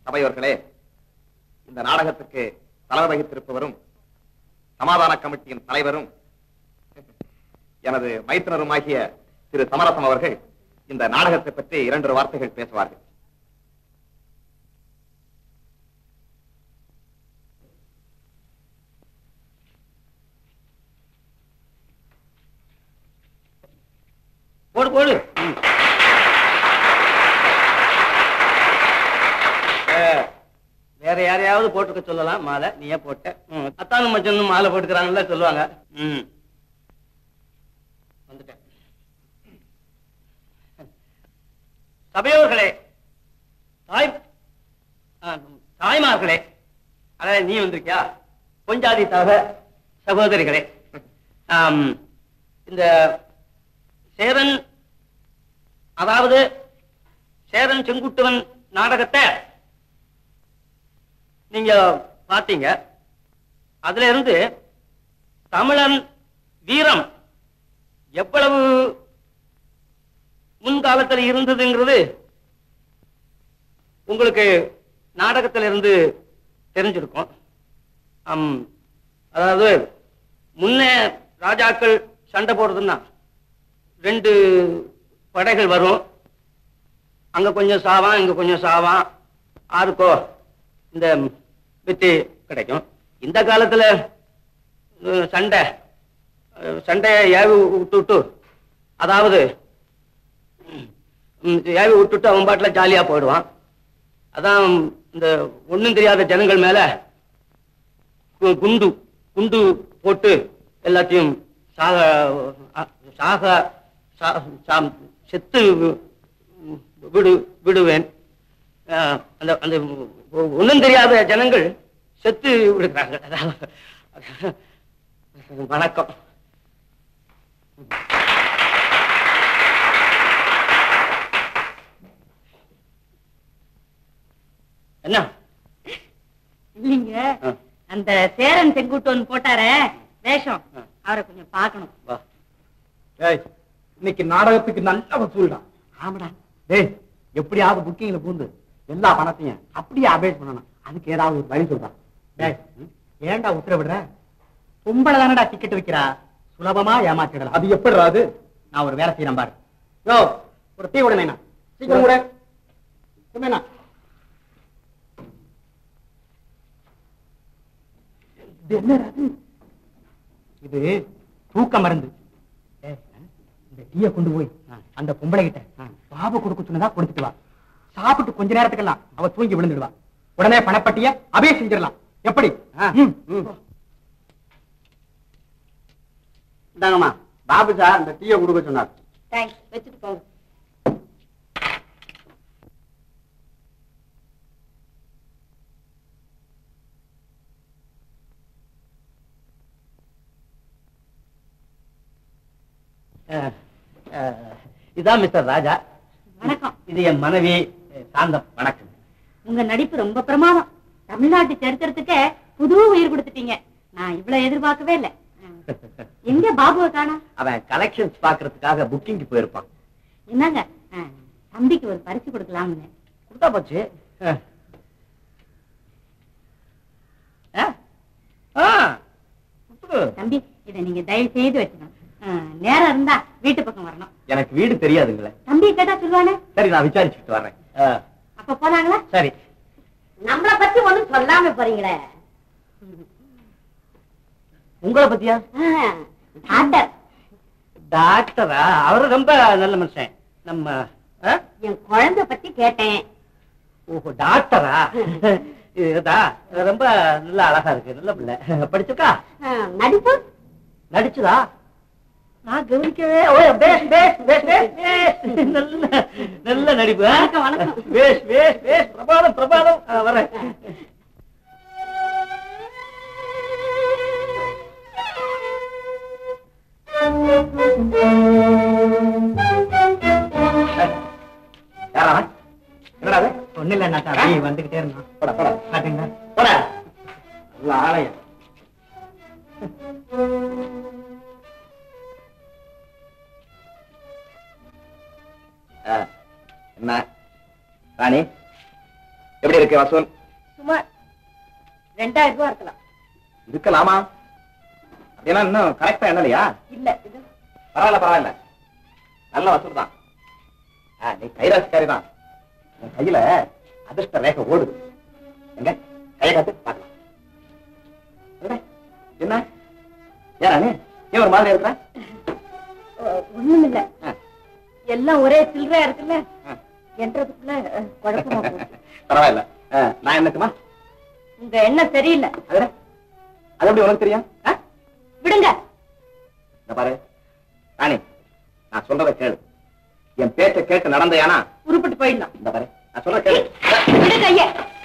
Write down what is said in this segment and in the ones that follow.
சபையோர்களே இந்த நாடகத்துக்கு தலைமை வகித்திருப்பவரும் சமாதான கமிட்டியின் தலைவரும் எனது மைத்தினருமாகிய திரு சமரசம் அவர்கள் இந்த நாடகத்தை பற்றி இரண்டு வார்த்தைகள் பேசுவார்கள் போடு போடு அஹ், வேற யாரையாவது போட்டுக்க சொல்லலாம் மாலை நீ ஏன் போட்ட ம், அத்தானும் மச்சனும் மாலை போட்டுக்கிறாங்கல்ல சொல்லுவாங்க ம் வந்துட்டேன் சபையோர்களே தாய் ஆ, தாய்மார்களே அதாவது நீ வந்திருக்கியா பொஞ்சாதி தக சகோதரிகளே ஆம், இந்த சேரன் அதாவது சேரன் செங்குட்டுவன் நாடகத்தை நீங்க பாத்தீங்க அதுல இருந்து தமிழன் வீரம் எவ்வளவு முன்காலத்தில் இருந்ததுங்கிறது உங்களுக்கு நாடகத்துல இருந்து தெரிஞ்சிருக்கும் ஆம், அதாவது முன்னே ராஜாக்கள் சண்டை போடுறதுன்னா ரெண்டு படைகள் வரும் அங்க கொஞ்சம் சாவான் இங்க கொஞ்சம் சாவான் ஆருக்கோ இந்த வெற்றி கிடைக்கும் இந்த காலத்துல அஹ், சண்டை அஹ், சண்டையை ஏவி விட்டு விட்டு அதாவது ம், ஏவி விட்டுட்டு அவன் பாட்டுல ஜாலியா போயிடுவான் அதான் இந்த ஒண்ணும் தெரியாத ஜனங்கள் மேல கு- குண்டு குண்டு போட்டு எல்லாத்தையும் சாக அ- சாக சா- சாம்- செத்து வி- விடு விடுவேன் அஹ், அந்த அந்த ஒண்ணும் தெரியாத ஜனங்கள் செத்து விடுகிறாங்க அதாவது, வணக்கம் என்ன இல்லைங்க ஆ. அந்த சேரன் செங்குட்டுவன் போட்டாரே வேஷம் ஆ. அவரை கொஞ்சம் பார்க்கணும் வா ஏய் இன்னைக்கு நாடகத்துக்கு நல்ல வசூல்டா ஆமாடா டேய் எப்படியாவது புக்கிங்ல பூந்து எல்லா பணத்தையும் அப்படியே அபேட் பண்ணணும் அதுக்கு ஏதாவது ஒரு வழி சொல்றான் டேய் ஏன்டா உத்தரவிடுற பொம்பளை தானடா டிக்கெட் வைக்கிறா சுலபமா ஏமாத்திடலாம் அது எப்படி அது நான் ஒரு வேலை செய்யறேன் பாரு யோ ஒரு டீ உடனே சீக்கிரம் கூட என்ன இது என்ன அது இது தூக்க மருந்து ஏய், இந்த டீயை கொண்டு போய் அந்த பொம்பளை கிட்ட பாபு கொடுக்க சொன்னதா கொடுத்துட்டு வா சாப்பிட்டு கொஞ்ச நேரத்துக்கெல்லாம் அவ தூங்கி விழுந்துடுவா உடனே பணப்பட்டிய அபே செஞ்சிடலாம் எப்படி ம், ம். இந்தாங்கம்மா பாபு சார் இந்த டீயை கொடுக்க சொன்னார் தேங்க்ஸ் வச்சுட்டு போங்க அஹ், அஹ், இதான் மிஸ்டர் ராஜா வணக்கம் இது என் மனைவி அஹ், சாந்தம் வணக்கம் உங்க நடிப்பு ரொம்ப பிரமாதம் தமிழ்நாட்டு சரித்திரத்துக்கே புது உயிர் கொடுத்துட்டீங்க நான் இவ்வளவு எதிர்பார்க்கவே இல்லை எங்க பாபுவை காணா அவன் கலெக்ஷன்ஸ் பாக்குறதுக்காக புக்கிங்க்கு போயிருப்பான் என்னங்க ஆ, தம்பிக்கு ஒரு பரிசு கொடுக்கலாம்னு கொடுத்தா போச்சு அஹ். அஹ்? ஆ, கொடுத்துடு. தம்பி இதை நீங்க தயவு செய்து வச்சுக்கணும் ஆ, நேரம் இருந்தா வீட்டு பக்கம் வரணும் எனக்கு வீடு தெரியாதுங்களே தம்பி கேட்டா சொல்லுவானே சரி நான் விசாரிச்சுட்டு வர்றேன் அஹ், அப்ப போனாங்களா சரி நம்மள பத்தி ஒண்ணும் சொல்லாம போறீங்களே உங்களை பத்தியா டாக்டர் டாக்டரா அவரு ரொம்ப நல்ல மனுஷன் நம்ம அஹ்? என் குழந்தை பத்தி கேட்டேன் ஓஹோ டாக்டரா இதா ரொம்ப நல்ல அழகா இருக்கு நல்ல பிள்ளை படிச்சிருக்கா ஆ, நடிப்பு நடிச்சுதா நான் கவனிக்கவே ஓ பேஸ் பேஸ் பேஸ் பேஸ் பேஸ் நல்ல நல்ல நடிப்பு ஆ? வணக்கம், வணக்கம். பேஸ் பேஸ் பேஸ் பிரபாதம் பிரபாதம் ஆ, வரேன் யாரா அவன்? என்னடா அது? ஒண்ணு இல்ல நாட்டா அப்படியே வந்துகிட்டே இருந்தான் போடா, போடா. காட்டுங்க போடா. நல்ல ஆலயம் ஆ, என்ன ராணி எப்படி இருக்கு வசூல் சுமார் ரெண்டாயிரம் ரூபாய் இருக்கலாம் இருக்கலாமா அப்படின்னா இன்னும் கரெக்டா என்னலையா இல்ல இது பரவாயில்ல பரவாயில்ல நல்ல வசூல் தான் ஆ, நீ கைராசிக்காரி தான் உன் கையில அதிர்ஷ்ட ரேகை ஓடுது எங்க கையை காட்டு பார்க்கலாம் அடடே, என்ன ஏன் நீ ஏன் ஒரு மாதிரி இருக்கிற ஒண்ணும் இல்ல ஆ. எல்லாம் ஒரே சில்லறையா இருக்குல்ல ஆ. என்றதுக்குள்ள அஹ், குழப்பமா போச்சு பரவாயில்ல ஆ, நான் என்னக்குமா உங்க எண்ணம் சரியில்லை அது அது எப்படி உனக்கு தெரியும் ஆ? விடுங்க இந்த பாரு ராணி நான் சொல்றத கேளு என் பேச்ச கேட்டு நடந்தையானா உருப்பிட்டு போயிடலாம் இந்த பாரு நான் சொல்ற கேளு விடு கைய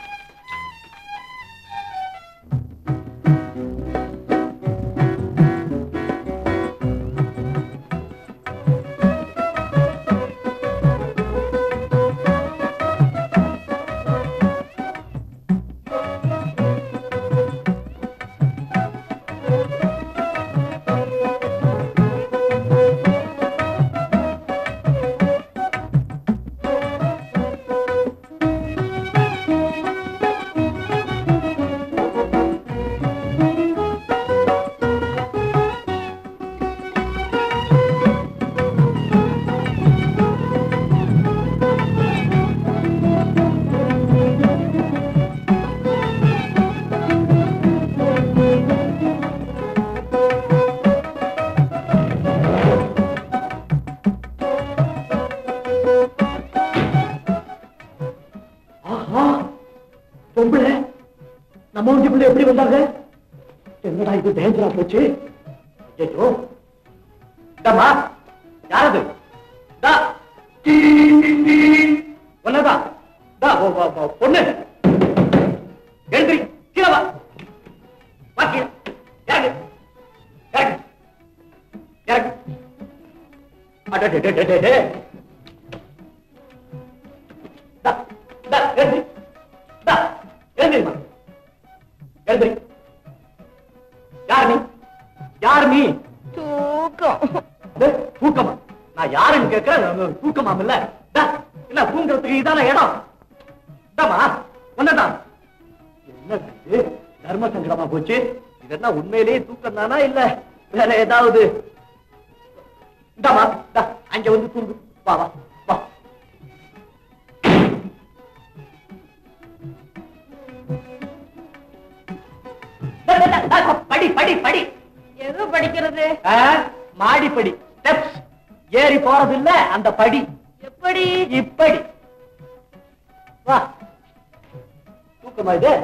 ஆஹா பொம்பளை நம்ம வீட்டுக்குள்ள எப்படி வந்தாங்க என்னடா இது டேஞ்சரா போச்சு ஐயோ டமா யாரது டா ஒன்னதா டா ஓ, ஓ, ஓ, பொண்ணு எழுந்திரி கீழே வா வா கீழே இறங்கு இறங்கு இறங்கு அடடடடடடே. டா, டா, எழுந்திரி. டா, எழுந்திரிம்மா. எழுந்திரி. யார் நீ யார் நீ தூக்கம் டேய், தூக்கமா நான் யாருன்னு கேட்கிறேன் தூக்கமாம் இல்ல டா, என்ன தூங்குறதுக்கு இதான இடம் இதாம்மா ஒன்னதான் என்ன இது தர்ம சங்கடமா போச்சு இதெல்லாம் உண்மையிலேயே தூக்கம் தானா இல்ல வேற ஏதாவது இந்தாமா டா, அங்க வந்து தூங்கு வா வா வா டா, டா, டா, டா, படி படி படி எது படிக்கிறது ஆ, மாடிப்படி ஸ்டெப்ஸ் ஏறி போறது இல்ல அந்த படி எப்படி இப்படி வா தூக்கமா இது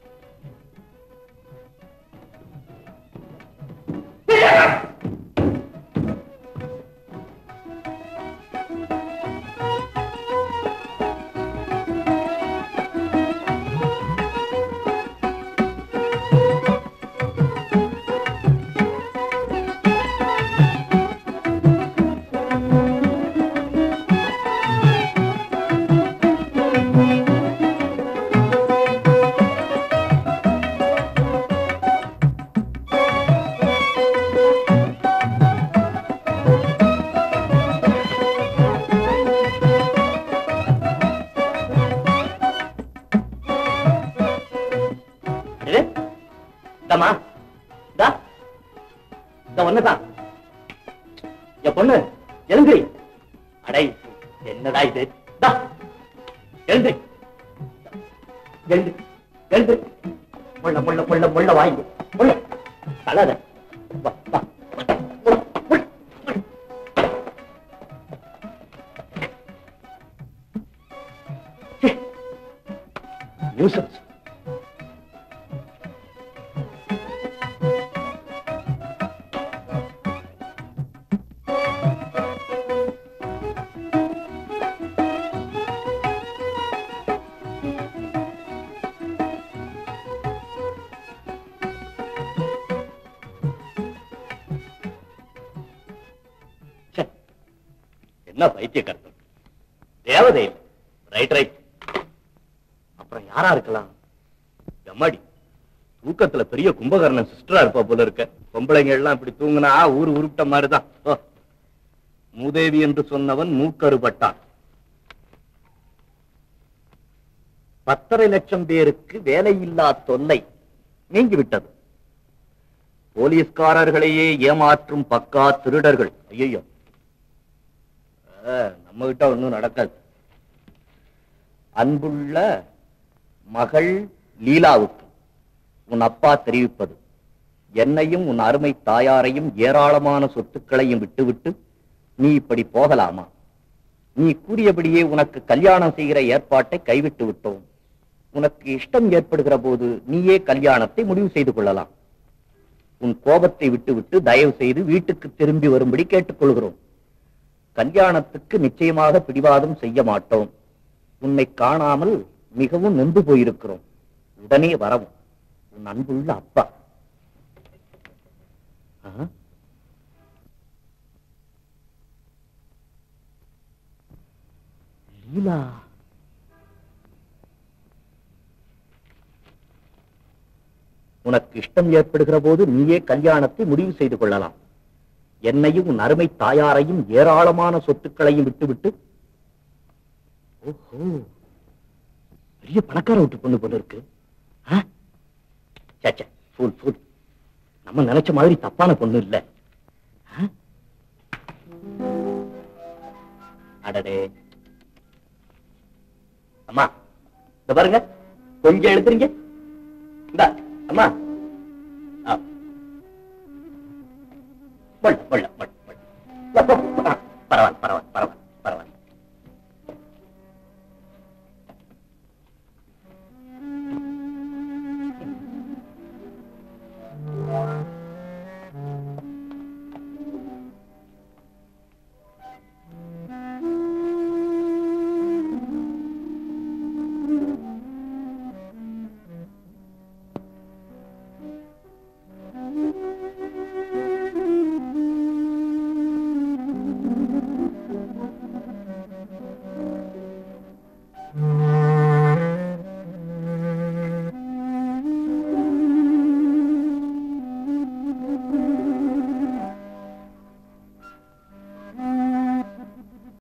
அடே, இந்தாம்மா இந்தா இந்த ஒண்ணுதான் என் பொண்ணு எழுந்திரி அடை என்னடா இது இந்தா, எழுந்திரி எழுந்து எழுந்து முள்ள முள்ள முள்ள முள்ள வாங்கி முள்ள தலாத வா வா முள்ள, முள்ள, முள்ள. ச்சே. nuisance. ச்சே. என்ன பைத்திய கருத்தம் தேவதை இல்லை ரைட் ரைட் அப்புறம் யாரா இருக்கலாம் எம்மாடி தூக்கத்துல பெரிய கும்பகர்ணன் சிஸ்டரா இருப்பா போல இருக்க பொம்பளைங்க எல்லாம் இப்படி தூங்குனா ஊரு உருப்பிட்ட மாதிரிதான் ஓ. மூதேவி என்று சொன்னவன் மூக்கறுபட்டான் பத்தரை லட்சம் பேருக்கு வேலையில்லா தொல்லை நீங்கிவிட்டது போலீஸ்காரர்களையே ஏமாற்றும் பக்கா திருடர்கள் ஐயோ நம்ம கிட்ட ஒண்ணும் நடக்காது அன்புள்ள மகள் லீலாவுக்கு உன் அப்பா தெரிவிப்பது என்னையும் உன் அருமை தாயாரையும் ஏராளமான சொத்துக்களையும் விட்டுவிட்டு நீ இப்படி போகலாமா நீ கூறியபடியே உனக்கு கல்யாணம் செய்கிற ஏற்பாட்டை கைவிட்டு விட்டோம் உனக்கு இஷ்டம் ஏற்படுகிற போது நீயே கல்யாணத்தை முடிவு செய்து கொள்ளலாம் உன் கோபத்தை விட்டுவிட்டு தயவு செய்து வீட்டுக்கு திரும்பி வரும்படி கேட்டுக்கொள்கிறோம் கல்யாணத்துக்கு நிச்சயமாக பிடிவாதம் செய்ய மாட்டோம் உன்னை காணாமல் மிகவும் நொந்து போயிருக்கிறோம் உடனே வரவும் உன் அன்புள்ள அப்பா ஆ? லீலா உனக்கு இஷ்டம் ஏற்படுகிற போது நீயே கல்யாணத்தை முடிவு செய்து கொள்ளலாம் என்னையும் உன் அருமை தாயாரையும் ஏராளமான சொத்துக்களையும் விட்டுவிட்டு ஓஹோ பெரிய பணக்கார விட்டு பொண்ணு போல இருக்கு ஆ? ச்சே, ச்சே, fool, fool. நம்ம நினைச்ச மாதிரி தப்பான பொண்ணு இல்ல ஆ? அடடே அம்மா இந்த பாருங்க கொஞ்சம் எடுத்துறீங்க இந்த அம்மா ஆ. கொள்ள, கொள்ள, கொள்ள, கொள்ள. பரவாயில்ல பரவாயில்ல பரவாயில்ல